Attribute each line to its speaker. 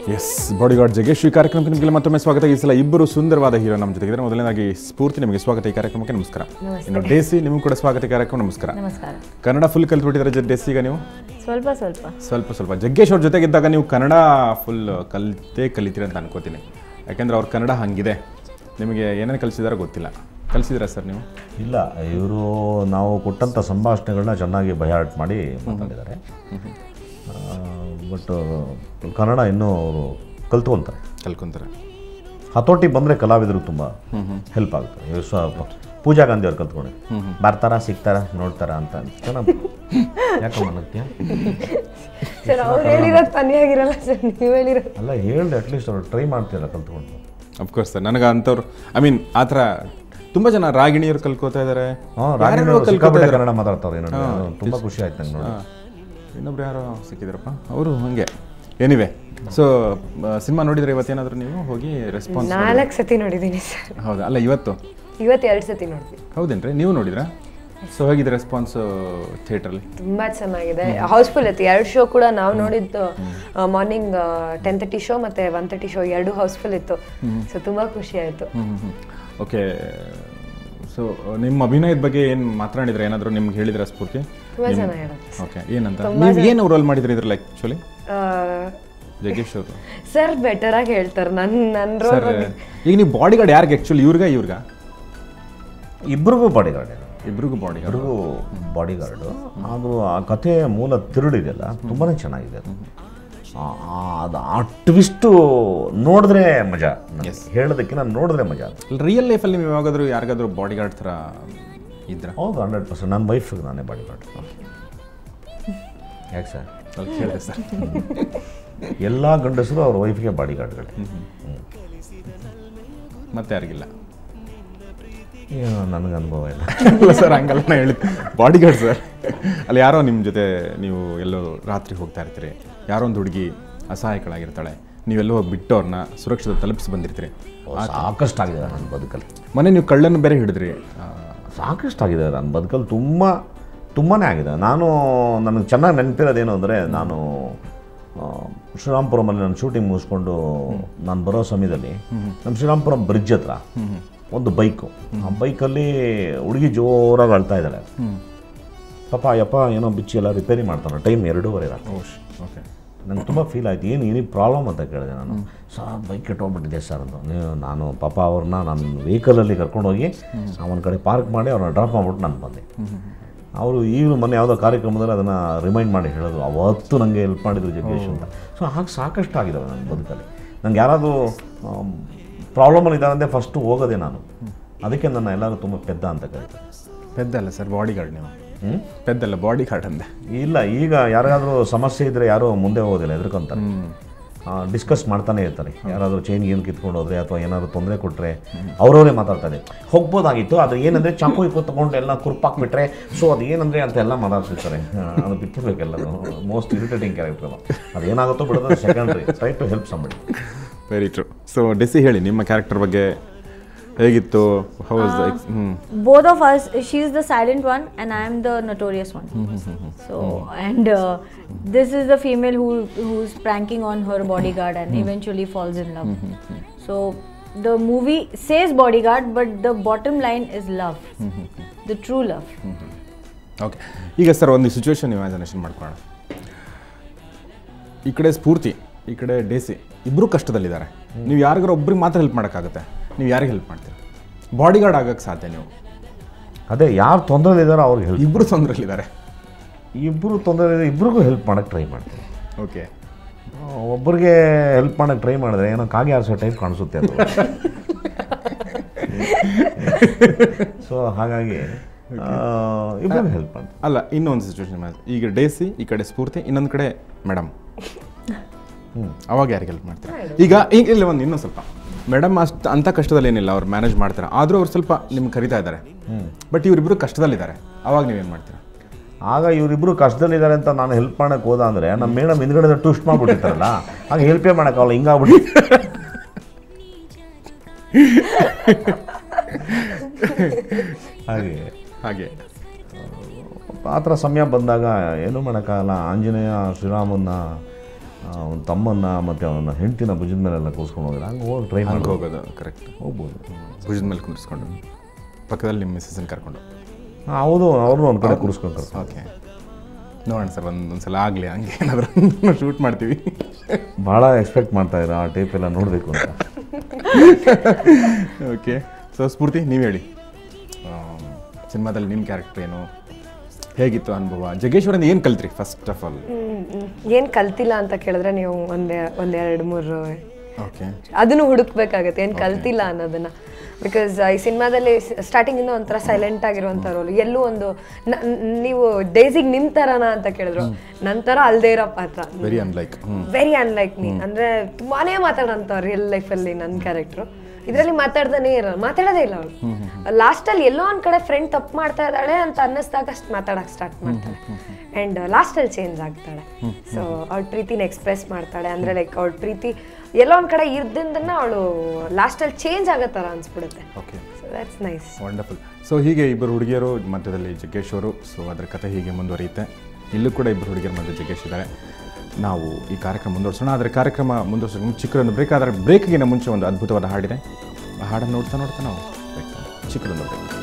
Speaker 1: S bodyguard Jaggesh ಈ ಕಾರ್ಯಕ್ರಮಕ್ಕೆ ನಿಮಗೆ ಮತ್ತೊಮ್ಮೆ ಸ್ವಾಗತ ಈ ಸಲ ಇಬ್ಬರು ಸುಂದರವಾದ ಹೀರೋ ನಮ್ಮ ಜೊತೆಗಿದ್ದಾರೆ ಮೊದಲನೇದಾಗಿ ಸ್ಫೂರ್ತಿ ನಿಮಗೆ ಸ್ವಾಗತ ಈ ಕಾರ್ಯಕ್ರಮಕ್ಕೆ ನಮಸ್ಕಾರ ಇನ್ನು ಡೇಸಿ ನಿಮಗೂ ಕೂಡ ಸ್ವಾಗತ ಈ ಕಾರ್ಯಕ್ರಮ ನಮಸ್ಕಾರ
Speaker 2: ನಮಸ್ಕಾರ
Speaker 1: ಕನ್ನಡ ಫುಲ್ ಕಲ್ತ್ಬಿಟ್ಟಿದ್ದಾರೆ ಡೇಸಿ ಈಗ ನೀವು
Speaker 2: ಸ್ವಲ್ಪ ಸ್ವಲ್ಪ
Speaker 1: ಸ್ವಲ್ಪ ಸ್ವಲ್ಪ ಜಗ್ಗೇಶ್ ಅವ್ರ ಜೊತೆಗಿದ್ದಾಗ ನೀವು ಕನ್ನಡ ಫುಲ್ ಕಲಿತೇ ಕಲಿತೀರಿ ಅಂತ ಅನ್ಕೋತೀನಿ ಯಾಕೆಂದ್ರೆ ಅವ್ರ ಕನ್ನಡ ಹಂಗಿದೆ ನಿಮಗೆ ಏನೇನು ಕಲಿಸಿದಾರೋ ಗೊತ್ತಿಲ್ಲ ಕಲಿಸಿದ್ದೀರಾ ಸರ್ ನೀವು
Speaker 3: ಇಲ್ಲ ಇವರು ನಾವು ಕೊಟ್ಟಂಥ ಸಂಭಾಷಣೆಗಳನ್ನ ಚೆನ್ನಾಗಿ ಬಯಾಟ್ ಮಾಡಿ ಮಾತಾಡಿದ್ದಾರೆ ಬಟ್ ಕನ್ನಡ ಇನ್ನೂ ಅವರು ಕಲ್ತ್ಕೊಂತಾರೆ
Speaker 1: ಕಲ್ಕೊಂತಾರೆ
Speaker 3: ಹತೋಟಿ ಬಂದರೆ ಕಲಾವಿದರು ತುಂಬ ಹೆಲ್ಪ್ ಆಗ್ತಾರೆ ಇವ್ರು ಸ್ವ ಪೂಜಾ ಗಾಂಧಿ ಅವ್ರು ಕಲ್ತ್ಕೊಂಡೆ ಬರ್ತಾರ ಸಿಗ್ತಾರ ನೋಡ್ತಾರ ಅಂತ ಚೆನ್ನಾಗಿ ಯಾಕೆ ಮನತ್ಯ
Speaker 2: ಸರ್ ಅವ್ರು ಹೇಳಿರೋದು ತನಿಯಾಗಿರಲ್ಲ ಸರ್ ನೀವು ಹೇಳಿರೋದು
Speaker 3: ಅಲ್ಲ ಹೇಳ್ದೆ ಅಟ್ಲೀಸ್ಟ್ ಅವ್ರು ಟ್ರೈ ಮಾಡ್ತೀರಲ್ಲ ಕಲ್ತ್ಕೊಂಡು
Speaker 1: ಅಫ್ಕೋರ್ಸ್ ಸರ್ ನನಗೆ ಅಂಥವ್ರು ಐ ಮೀನ್ ಆ ಥರ ತುಂಬ ಜನ ರಾಗಿಣಿಯರು ಕಲ್ಕೋತಾ ಇದ್ದಾರೆ
Speaker 3: ಹಾಂ
Speaker 1: ಯಾರ್ಯಾರೋ
Speaker 3: ರಾಗಿಣಿ
Speaker 1: ಕಲ್ಕೋತಾ
Speaker 3: ಸಿಕ್ಕಾಪಟ್ಟೆ
Speaker 1: ಇದ್ದಾರೆ.
Speaker 3: ಕನ್ನಡ ಮಾತಾಡ್ತಾರೆ ಏನೋ ತುಂಬ ಖುಷಿ ಆಯ್ತು ನಂಗೆ ನೋಡಿ
Speaker 1: ಹಾ. ಇನ್ನೊಬ್ರು ಯಾರೋ ಸಿಕ್ಕಿದ್ರಪ್ಪ ಅವರು ಹಂಗೆ ಏನಿವೆ ಸೊ ಸಿನಿಮಾ ನೋಡಿದ್ರೆ ಇವತ್ತೇನಾದರೂ ನೀವು ಹೋಗಿ ರೆಸ್ಪಾನ್ಸ್
Speaker 2: ನಾಲ್ಕು ಸತಿ ನೋಡಿದ್ದೀನಿ ಸರ್
Speaker 1: ಹೌದಾ ಅಲ್ಲ ಇವತ್ತು
Speaker 2: ಇವತ್ತು ಎರಡು ಸತಿ ನೋಡ್ತೀನಿ
Speaker 1: ಹೌದೇನ್ರಿ ನೀವು ನೋಡಿದ್ರಾ ಸೊ ಹೇಗಿದೆ ರೆಸ್ಪಾನ್ಸ್ ಥಿಯೇಟ್ರಲ್ಲಿ
Speaker 2: ತುಂಬಾ ಚೆನ್ನಾಗಿದೆ ಹೌಸ್ಫುಲ್ ಇತ್ತು ಎರಡು ಶೋ ಕೂಡ ನಾವು ನೋಡಿದ್ದು ಮಾರ್ನಿಂಗ್ ಟೆನ್ ತರ್ಟಿ ಶೋ ಮತ್ತೆ ಒನ್ ತರ್ಟಿ ಶೋ ಎರಡು ಹೌಸ್ಫುಲ್ ಇತ್ತು ಸೊ ತುಂಬಾ ಖುಷಿ ಆಯ್ತು
Speaker 1: ಓಕೆ ಸೊ ನಿಮ್ಮ ಅಭಿನಯದ ಬಗ್ಗೆ ಏನು ಮಾತನಾಡಿದ್ರೆ ಏನಾದರೂ ನಿಮ್ಗೆ ಹೇಳಿದ್ರೆ ಸ್ಫೂರ್ತಿ
Speaker 2: ತುಂಬಾ ಚೆನ್ನಾಗಿ ಹೇಳುತ್ತೆ
Speaker 1: ಓಕೆ ಏನಂತ ನೀವು ಏನು ರೋಲ್ ಮಾಡಿದ್ರಿ ಇದ್ರಲ್ಲಿ ಆ್ಯಕ್ಚುಲಿ ಜಗೇಶ್ ಅವರು
Speaker 2: ಸರ್ ಬೆಟರ್ ಆಗಿ ಹೇಳ್ತಾರೆ ನನ್ನ ನನ್ನ
Speaker 1: ಸರ್
Speaker 2: ರೋಲ್
Speaker 1: ಈಗ ನೀವು ಬಾಡಿ ಗಾರ್ಡ್ ಯಾರಿಗೆ ಆ್ಯಕ್ಚುಲಿ ಇವ್ರಿಗ ಇವ್ರಿಗ
Speaker 3: ಇಬ್ರಿಗೂ ಬಾಡಿ ಗಾರ್ಡ್
Speaker 1: ಇಬ್ರಿಗೂ ಬಾಡಿ ಗಾರ್ಡ್
Speaker 3: ಇಬ್ರಿಗೂ ಬಾಡಿ ಗಾರ್ಡು ಅದು ಆ ಕಥೆಯ ಮೂಲ ತಿರುಳಿದೆಯಲ್ಲ ತುಂಬಾ ಚೆನ್ನಾಗಿದೆ ಅದು ಆ- ಆ- ಅದು ಆ ಟ್ವಿಸ್ಟು ನೋಡಿದ್ರೆ ಮಜಾ ನನಗೆ. ಹೇಳೋದಕ್ಕಿಂತ ನೋಡಿದ್ರೆ ಮಜಾ ಅದು
Speaker 1: ರಿಯಲ್ ಲೈಫಲ್ಲಿ ನೀವು ಯಾವಾಗಾದ್ರೂ ಯಾರಿಗಾದ್ರೂ ಬಾಡಿ ಗಾರ್ಡ್ ಥರ ಇದ್ರ
Speaker 3: ಹೌದು ಹಂಡ್ರೆಡ್ ಪರ್ಸೆಂಟ್ ನನ್ನ ವೈಫಿಗೆ ನಾನೇ ಬಾಡಿ ಗಾರ್ಡ್ ಯಾಕೆ ಸರ್
Speaker 1: ಸ್ವಲ್ಪ ಕೇಳಿದೆ ಸರ್
Speaker 3: ಎಲ್ಲ ಗಂಡಸರು ಅವ್ರ ವೈಫಿಗೆ ಬಾಡಿ ಗಾರ್ಡ್ಗಳೇ
Speaker 1: ಮತ್ತೆ ಯಾರಿಗಿಲ್ಲ
Speaker 3: ಏನು ನನಗೆ ಅನುಭವ ಇಲ್ಲ
Speaker 1: ಇಲ್ಲ ಸರ್ ಹಂಗಲ್ಲ ನಾ ಹೇಳಿದ್ದು ಬಾಡಿ ಗಾರ್ಡ್ ಸರ್ ಅಲ್ಲಿ ಯಾರೋ ನಿಮ್ಮ ಜೊತೆ ನೀವು ಎಲ್ಲೋ ರಾತ್ರಿ ಹೋಗ್ತಾ ಇರ್ತೀರಿ ಯಾರೋ ಒಂದು ಹುಡುಗಿ ಅಸಹಾಯಕಳಾಗಿರ್ತಾಳೆ ನೀವೆಲ್ಲೋ ಹೋಗಿ ಬಿಟ್ಟು ಅವ್ರನ್ನ ಸುರಕ್ಷಿತ ತಲುಪಿಸಿ ಬಂದಿರ್ತೀರಿ
Speaker 3: ಸಾಕಷ್ಟು ಆಗಿದೆ ನನ್ನ ಬದುಕಲ್ಲಿ
Speaker 1: ಮೊನ್ನೆ ನೀವು ಕಳ್ಳನ್ನು ಬೇರೆ ಹಿಡಿದ್ರಿ ಆ,
Speaker 3: ಸಾಕಷ್ಟು ಆಗಿದೆ ನನ್ನ ಬದುಕಲ್ಲಿ ತುಂಬ ತುಂಬಾ ಆಗಿದೆ ನಾನು ನನಗೆ ಚೆನ್ನಾಗಿ ನೆನಪಿರೋದೇನು ಅಂದರೆ ನಾನು ಆ, ಶ್ರೀರಾಮ್ಪುರಮಲ್ಲಿ ನಾನು ಶೂಟಿಂಗ್ ಮುಗಿಸ್ಕೊಂಡು ನಾನು ಬರೋ ಸಮಯದಲ್ಲಿ ನಮ್ಮ ಶ್ರೀರಾಮ್ಪುರಂ ಬ್ರಿಡ್ಜ್ ಹತ್ರ ಒಂದು ಬೈಕು ಆ ಬೈಕಲ್ಲಿ ಹುಡುಗಿ ಜೋರಾಗಿ ಅಳ್ತಾ ಇದ್ದಾಳೆ ಪಾಪ ಯಪ್ಪ ಏನೋ ಬಿಚ್ಚಿ ಎಲ್ಲ ರಿಪೇರಿ ಮಾಡ್ತಾನೆ ಟೈಮ್ ಎರಡೂವರೆ ರಾತ್ರಿ
Speaker 1: ಓ ಓಕೆ
Speaker 3: ನಂಗೆ ತುಂಬ ಫೀಲ್ ಆಯ್ತು ಏನು ಏನಿಗೆ ಪ್ರಾಬ್ಲಮ್ ಅಂತ ಕೇಳಿದೆ ನಾನು ಸರ್ ಬೈಕ್ ಕೆಟ್ಟೋಗ್ಬಿಟ್ಟಿದೆ ಸರ್ ಅಂತ ನೀವು ನಾನು ಪಾಪ ಅವ್ರನ್ನ ನಾನು ವೆಹಿಕಲಲ್ಲಿ ಕರ್ಕೊಂಡೋಗಿ ಅವನ ಕಡೆ ಪಾರ್ಕ್ ಮಾಡಿ ಅವ್ರನ್ನ ಡ್ರಾಪ್ ಮಾಡ್ಬಿಟ್ಟು ನಾನು ಬಂದೆ ಅವರು ಈಗಲೂ ಮೊನ್ನೆ ಯಾವುದೋ ಕಾರ್ಯಕ್ರಮದಲ್ಲಿ ಅದನ್ನು ರಿಮೈಂಡ್ ಮಾಡಿ ಹೇಳೋದು ಅವತ್ತು ನನಗೆ ಹೆಲ್ಪ್ ಮಾಡಿದ್ರು ಜಗ್ಗೇಶ್ ಅಂತ ಸೊ ಹಾಗೆ ಸಾಕಷ್ಟು ಆಗಿದ್ದಾವೆ ನನ್ನ ಬದುಕಲ್ಲಿ ನಂಗೆ ಯಾರಾದರೂ ಪ್ರಾಬ್ಲಮಲ್ಲಿ ಇದ್ದಾರಂತೆ ಫಸ್ಟು ಹೋಗೋದೆ ನಾನು ಅದಕ್ಕೆ ನನ್ನ ಎಲ್ಲರೂ ತುಂಬ ಪೆದ್ದ ಅಂತ ಕರೀತಾರೆ
Speaker 1: ಪೆದ್ದ ಅಲ್ಲ ಸರ್ ಬಾಡಿ ಗಾರ್ಡ್ ನೀವು
Speaker 3: ಹ್ಞೂ
Speaker 1: ಪೆದ್ದಲ್ಲ ಬಾಡಿ ಗಾರ್ಡ್ ಅಂದೆ
Speaker 3: ಇಲ್ಲ ಈಗ ಯಾರಿಗಾದ್ರೂ ಸಮಸ್ಯೆ ಇದ್ದರೆ ಯಾರೂ ಮುಂದೆ ಹೋಗೋದಿಲ್ಲ ಎದ್ರಕೊಂತಾರೆ ಡಿಸ್ಕಸ್ ಮಾಡ್ತಾನೆ ಇರ್ತಾರೆ ಯಾರಾದರೂ ಚೈನ್ ಗೀನ್ ಕಿತ್ಕೊಂಡು ಹೋದ್ರೆ ಅಥವಾ ಏನಾದರೂ ತೊಂದರೆ ಕೊಟ್ಟರೆ ಅವರವರೇ ಮಾತಾಡ್ತಾರೆ ಹೋಗ್ಬೋದಾಗಿತ್ತು ಅದು ಏನಂದರೆ ಚಾಕು ಇಕ್ಕು ತೊಗೊಂಡು ಎಲ್ಲ ಕುರ್ಪಾಕ್ಬಿಟ್ರೆ ಸೊ ಅದು ಏನಂದರೆ ಅಂತ ಎಲ್ಲ ಮಾತಾಡ್ತಿರ್ತಾರೆ ಆ, ಅದು ಬಿಟ್ಟಿರ್ಬೇಕೆಲ್ಲ ಮೋಸ್ಟ್ ಇರಿಟೇಟಿಂಗ್ ಕ್ಯಾರೆಕ್ಟರ್ ಅದೇನಾಗುತ್ತೋ ಬಿಡೋದು secondary try to help somebody
Speaker 1: very true so ಡೆಸಿ ಹೇಳಿ ನಿಮ್ಮ ಕ್ಯಾರೆಕ್ಟರ್ ಬಗ್ಗೆ ಹೇಗಿತ್ತು ಹೌಸ್ ಹ್ಞೂ
Speaker 4: both of us she's the silent one and i am the notorious one so and uh, this is the female who who's pranking on her bodyguard and eventually falls in love so the movie says bodyguard but the bottom line is love the true love
Speaker 1: okay ಈಗ sir ಒಂದು situation imagination ಮಾಡ್ಕೊಳ್ಳೋಣ ಈ ಕಡೆ ಸ್ಫೂರ್ತಿ ಈ ಕಡೆ ಡೇಸಿ ಇಬ್ಬರು ಕಷ್ಟದಲ್ಲಿದ್ದಾರೆ ನೀವು ಯಾರಿಗಾರ ಒಬ್ರಿಗೆ ಮಾತ್ರ ಹೆಲ್ಪ್ ಮಾಡೋಕ್ಕಾಗುತ್ತೆ ನೀವು ಯಾರಿಗೆ ಹೆಲ್ಪ್ ಮಾಡ್ತೀರಾ ಬಾಡಿ ಗಾರ್ಡ್ ಆಗಕ್ಕೆ ಸಾಧ್ಯ ನೀವು
Speaker 3: ಅದೇ ಯಾರು ತೊಂದರೆ ಇದ್ದಾರೋ ಅವ್ರಿಗೆ ಹೆಲ್ಪ್
Speaker 1: ಇಬ್ಬರು ತೊಂದರೆಲಿದ್ದಾರೆ
Speaker 3: ಇಬ್ಬರು ತೊಂದರೆ ಇದೆ ಇಬ್ರಿಗೂ ಹೆಲ್ಪ್ ಮಾಡೋಕ್ಕೆ ಟ್ರೈ ಮಾಡ್ತೀನಿ
Speaker 1: ಓಕೆ
Speaker 3: ಒಬ್ಬರಿಗೆ ಹೆಲ್ಪ್ ಮಾಡೋಕ್ಕೆ ಟ್ರೈ ಮಾಡಿದ್ರೆ ಏನೋ ಕಾಗೆ ಆರಿಸೋ ಟೈಪ್ ಕಾಣಿಸುತ್ತೆ ಅದು ಸೊ ಹಾಗಾಗಿ ಇಬ್ಬರಿಗೆ ಹೆಲ್ಪ್ ಮಾಡ್ತೀನಿ
Speaker 1: ಅಲ್ಲ ಇನ್ನೊಂದು ಸಿಚುವೇಶನ್ ಈಗ ಡೇಸಿ ಈ ಕಡೆ ಸ್ಫೂರ್ತಿ ಇನ್ನೊಂದು ಕಡೆ ಮೇಡಮ್ ಅವಾಗ ಯಾರಿಗೆ ಹೆಲ್ಪ್ ಮಾಡ್ತಾರೆ ಈಗ ಈಗ ಇಲ್ಲ ಒಂದು ಇನ್ನೊಂದು ಸ್ವಲ್ಪ ಮೇಡಮ್ ಅಷ್ಟು ಅಂಥ ಕಷ್ಟದಲ್ಲಿ ಏನಿಲ್ಲ ಅವ್ರು ಮ್ಯಾನೇಜ್ ಮಾಡ್ತಾರೆ ಆದರೂ ಅವ್ರು ಸ್ವಲ್ಪ ನಿಮ್ಗೆ ಕರಿತಾ ಇದ್ದಾರೆ ಬಟ್ ಇವರಿಬ್ಬರು ಕಷ್ಟದಲ್ಲಿದ್ದಾರೆ ಅವಾಗ ನೀವೇನು ಮಾಡ್ತೀರಾ
Speaker 3: ಆಗ ಇವರಿಬ್ಬರು ಕಷ್ಟದಲ್ಲಿದ್ದಾರೆ ಅಂತ ನಾನು ಹೆಲ್ಪ್ ಮಾಡೋಕ್ಕೆ ಹೋದ ಅಂದರೆ ನಮ್ಮ ಮೇಡಮ್ ಹಿಂದ್ಗಡೆ ಟ್ವಿಸ್ಟ್ ಮಾಡಿಬಿಟ್ಟಿರ್ತಾರಲ್ಲ ಆಗ ಹೆಲ್ಪೇ ಮಾಡೋಕ್ಕಾಗಲ್ಲ ಹಿಂಗಾಗ್ಬಿಟ್ಟು ಹಾಗೆ
Speaker 1: ಹಾಗೆ
Speaker 3: ಆ ಥರ ಸಮಯ ಬಂದಾಗ ಏನೂ ಮಾಡೋಕ್ಕಾಗಲ್ಲ ಆಂಜನೇಯ ಶ್ರೀರಾಮನ್ನ ಅವನ ತಮ್ಮನ್ನ ಮತ್ತು ಅವನ ಹೆಂಡತಿನ ಭುಜದ ಮೇಲೆಲ್ಲ ಕೂರಿಸ್ಕೊಂಡು ಹೋಗಿಲ್ಲ ಹಂಗೆ ಹೋಗಿ ಟ್ರೈ
Speaker 1: ಹಂಗೆ
Speaker 3: ಮಾಡಿ
Speaker 1: ಹೋಗೋದು ಕರೆಕ್ಟ್
Speaker 3: ಹೋಗ್ಬೋದು
Speaker 1: ಭುಜದ ಮೇಲೆ ಕುಂಡಿಸ್ಕೊಂಡು ಪಕ್ಕದಲ್ಲಿ ನಿಮ್ಮ ಮಿಸ್ಸಸ್ನ ಕರ್ಕೊಂಡು
Speaker 3: ಹೌದು ಅವ್ರನ್ನೂ ಒಂದು ಕಡೆ ಕೂರಿಸ್ಕೊಂಡು ಕರ್ಕೊಂಡು
Speaker 1: ಓಕೆ ನೋಡೋಣ ಸರ್ ಒಂದು ಒಂದು ಸಲ ಆಗಲಿ ಹಂಗೆ ಏನಾದರೂ ಶೂಟ್ ಮಾಡ್ತೀವಿ
Speaker 3: ಭಾಳ ಎಕ್ಸ್ಪೆಕ್ಟ್ ಮಾಡ್ತಾ ಇದ್ದೀರಾ ಆ ಟೇಪ್ ಎಲ್ಲ ನೋಡಬೇಕು ಅಂತ
Speaker 1: ಓಕೆ ಸೊ ಸ್ಫೂರ್ತಿ ನೀವು ಹೇಳಿ ಸಿನಿಮಾದಲ್ಲಿ ನಿಮ್ಮ ಕ್ಯಾರೆಕ್ಟರ್ ಏನು ಹೇಗಿತ್ತು ಅನುಭವ ಜಗ್ಗೇಶ್ವರಿಂದ ಏನು ಕಲ್ತ್ರಿ ಫಸ್ಟ್ ಆಫ್ ಆಲ್
Speaker 2: ಏನು ಕಲ್ತಿಲ್ಲ ಅಂತ ಕೇಳಿದ್ರೆ ನೀವು ಒಂದೇ ಒಂದೆರಡು ಮೂರು
Speaker 1: ಓಕೆ
Speaker 2: ಅದನ್ನು ಹುಡುಕ್ಬೇಕಾಗತ್ತೆ ಏನು ಕಲ್ತಿಲ್ಲ ಅನ್ನೋದನ್ನ ಬಿಕಾಸ್ ಈ ಸಿನಿಮಾದಲ್ಲಿ ಸ್ಟಾರ್ಟಿಂಗಿಂದ ಒಂಥರ ಸೈಲೆಂಟ್ ಆಗಿರುವಂಥ ರೋಲ್ ಎಲ್ಲೂ ಒಂದು ನ- ನೀವು ಡೇಸಿಗೆ ನಿಮ್ಮ ಥರನಾ ಅಂತ ಕೇಳಿದ್ರು ನನ್ನ ಥರ ಅಲ್ದೇ ಇರೋ ಪಾತ್ರ
Speaker 1: ವೆರಿ ಅನ್ಲೈಕ್ ಹ್ಞೂ
Speaker 2: ವೆರಿ ಅನ್ಲೈಕ್ ಮೀ ಅಂದ್ರೆ ತುಂಬಾನೇ ಮಾತಾಡೋಂಥ ರಿಯಲ್ ಲೈಫಲ್ಲಿ ನನ್ನ ಕ್ಯಾರೆಕ್ಟ್ರು ಇದರಲ್ಲಿ ಮಾತಾಡ್ತಾನೆ ಇರೋ ಮಾತಾಡೋದೇ ಇಲ್ಲ ಅವಳು ಲಾಸ್ಟಲ್ಲಿ ಎಲ್ಲೋ ಒಂದ್ ಕಡೆ ಫ್ರೆಂಡ್ ತಪ್ಪು ಮಾಡ್ತಾ ಇದ್ದಾಳೆ ಅಂತ ಅನ್ನಿಸ್ದಾಗ ಅಷ್ಟು ಮಾತಾಡಕ್ಕೆ ಸ್ಟಾರ್ಟ್ ಮಾಡ್ತಾಳೆ ಆ್ಯಂಡ್ ಲಾಸ್ಟಲ್ಲಿ ಚೇಂಜ್ ಆಗ್ತಾಳೆ ಸೊ ಅವಳ ಪ್ರೀತಿನ ಎಕ್ಸ್ಪ್ರೆಸ್ ಮಾಡ್ತಾಳೆ ಅಂದ್ರೆ ಲೈಕ್ ಅವಳ ಪ್ರೀತಿ ಎಲ್ಲೋ ಒಂದ್ ಕಡೆ ಇರ್ದಿಂದನ್ನ ಅವಳು ಲಾಸ್ಟಲ್ಲಿ ಚೇಂಜ್ ಆಗೋ ಥರ ಅನ್ಸ್ಬಿಡುತ್ತೆ
Speaker 1: okay
Speaker 2: so that's nice
Speaker 1: wonderful so ಹೀಗೆ ಇಬ್ಬರು ಹುಡುಗಿಯರು ಮಧ್ಯದಲ್ಲಿ ಜಗ್ಗೇಶ್ ಅವರು ಸೊ ಅದರ ಕಥೆ ಹೀಗೆ ಮುಂದುವರಿಯುತ್ತೆ ಇಲ್ಲೂ ಕೂಡ ಇಬ್ಬರು ಹುಡುಗಿಯರ ಮಧ್ಯೆ ಜಗ್ಗೇಶ್ ಇದ್ದಾರೆ ನಾವು ಈ ಕಾರ್ಯಕ್ರಮ ಮುಂದುವರ್ಸೋಣ ಆದರೆ ಕಾರ್ಯಕ್ರಮ ಮುಂದುವರ್ಸೋಕೆ ಮುಂಚೆ ಚಿಕ್ಕದೊಂದು ಬ್ರೇಕ್ ಆದರೆ ಬ್ರೇಕ್ಗಿನ ಮುಂಚೆ ಒಂದು ಅದ್ಭುತವಾದ ಹಾಡಿದೆ ಆ ಹಾಡನ್ನು ನೋಡ್ತಾ ನೋಡ್ತಾ ನಾವು ಚಿಕ್ಕದೊಂದು ಬ್ರೇಕ್